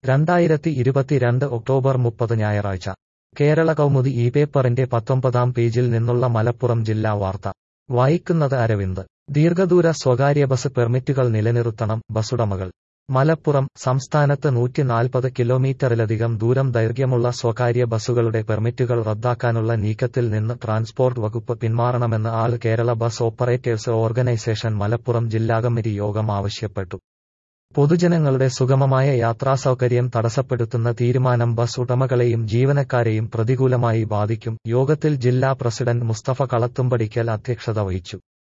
രണ്ടായിരത്തി ഇരുപത്തിരണ്ട് ഒക്ടോബർ മുപ്പത് ഞായറാഴ്ച കേരള കൗമുദി ഈ പേപ്പറിന്റെ പത്തൊമ്പതാം പേജിൽ നിന്നുള്ള മലപ്പുറം ജില്ലാ വാർത്ത വായിക്കുന്നത് അരവിന്ദ് ദീർഘദൂര സ്വകാര്യ ബസ് പെർമിറ്റുകൾ നിലനിർത്തണം ബസുടമകൾ മലപ്പുറം സംസ്ഥാനത്ത് നൂറ്റിനാൽപ്പത് കിലോമീറ്ററിലധികം ദൂരം ദൈർഘ്യമുള്ള സ്വകാര്യ ബസുകളുടെ പെർമിറ്റുകൾ റദ്ദാക്കാനുള്ള നീക്കത്തിൽ നിന്ന് ട്രാൻസ്പോർട്ട് വകുപ്പ് പിന്മാറണമെന്ന് all Kerala bus operators organisation Malappuram ജില്ലാ കമ്മിറ്റി യോഗം ആവശ്യപ്പെട്ടു പൊതുജനങ്ങളുടെ സുഗമമായ യാത്രാസൗകര്യം തടസ്സപ്പെടുത്തുന്ന തീരുമാനം ബസ് ഉടമകളെയും ജീവനക്കാരെയും പ്രതികൂലമായി ബാധിക്കും യോഗത്തിൽ ജില്ലാ പ്രസിഡന്റ് മുസ്തഫ കളത്തുംപടിക്കൽ അധ്യക്ഷത വഹിച്ചു